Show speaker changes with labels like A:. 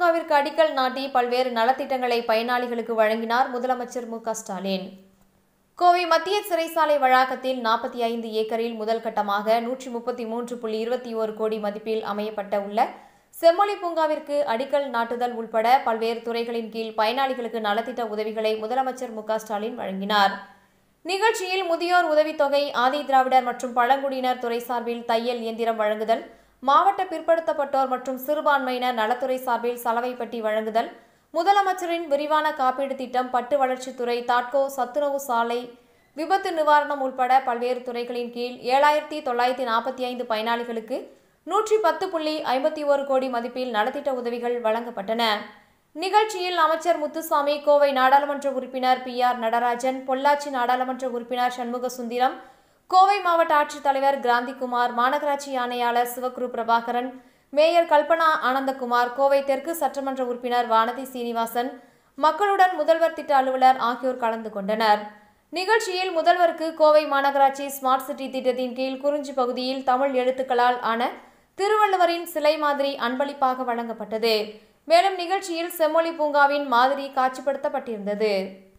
A: பூங்காவிற்கு அடிக்கல் நாட்டி பல்வேறு நலத்திட்டங்களை பயனாளிகளுக்கு வழங்கினார் முதலமைச்சர் மு க ஸ்டாலின் கோவை மத்திய சிறைசாலை வளாகத்தில் நாற்பத்தி ஐந்து ஏக்கரில் முதல் கட்டமாக நூற்றி முப்பத்தி மூன்று புள்ளி இருபத்தி ஒரு கோடி மதிப்பில் அமையப்பட்ட உள்ள செம்மொழி பூங்காவிற்கு அடிக்கல் நாட்டுதல் உள்பட பல்வேறு துறைகளின் கீழ் பயனாளிகளுக்கு நலத்திட்ட உதவிகளை முதலமைச்சர் மு க ஸ்டாலின் வழங்கினார் நிகழ்ச்சியில் முதியோர் உதவித்தொகை ஆதி திராவிடர் மற்றும் பழங்குடியினர் துறை சார்பில் தையல் இயந்திரம் வழங்குதல் மாவட்ட பிற்படுத்தப்பட்டோர் மற்றும் சிறுபான்மையினர் நலத்துறை சார்பில் சலவை பெட்டி வழங்குதல் முதலமைச்சரின் விரிவான காப்பீடு திட்டம் பட்டு வளர்ச்சித்துறை தாட்கோ சத்துணவு சாலை விபத்து நிவாரணம் உள்பட பல்வேறு துறைகளின் கீழ் ஏழாயிரத்தி தொள்ளாயிரத்தி நாற்பத்தி ஐந்து பயனாளிகளுக்கு நூற்றி பத்து புள்ளி ஐம்பத்தி ஒரு கோடி மதிப்பில் நலத்திட்ட உதவிகள் வழங்கப்பட்டன நிகழ்ச்சியில் அமைச்சர் முத்துசாமி கோவை நாடாளுமன்ற உறுப்பினர் பி ஆர் நடராஜன் பொள்ளாச்சி நாடாளுமன்ற உறுப்பினர் சண்முக சுந்தரம் கோவை மாவட்ட ஆட்சித்தலைவர் கிராந்திகுமார் மாநகராட்சி ஆணையாளர் சிவகுரு பிரபாகரன் மேயர் கல்பனா ஆனந்தகுமார் கோவை தெற்கு சட்டமன்ற உறுப்பினர் வானதி சீனிவாசன் மக்களுடன் முதல்வர் திட்ட அலுவலர் ஆகியோர் கலந்து கொண்டனர் நிகழ்ச்சியில் முதல்வருக்கு கோவை மாநகராட்சி ஸ்மார்ட் சிட்டி திட்டத்தின் கீழ் குறிஞ்சி பகுதியில் தமிழ் எழுத்துக்களால் ஆன திருவள்ளுவரின் சிலை மாதிரி அன்பளிப்பாக வழங்கப்பட்டது மேலும் நிகழ்ச்சியில் செம்மொழி பூங்காவின் மாதிரி காட்சிப்படுத்தப்பட்டிருந்தது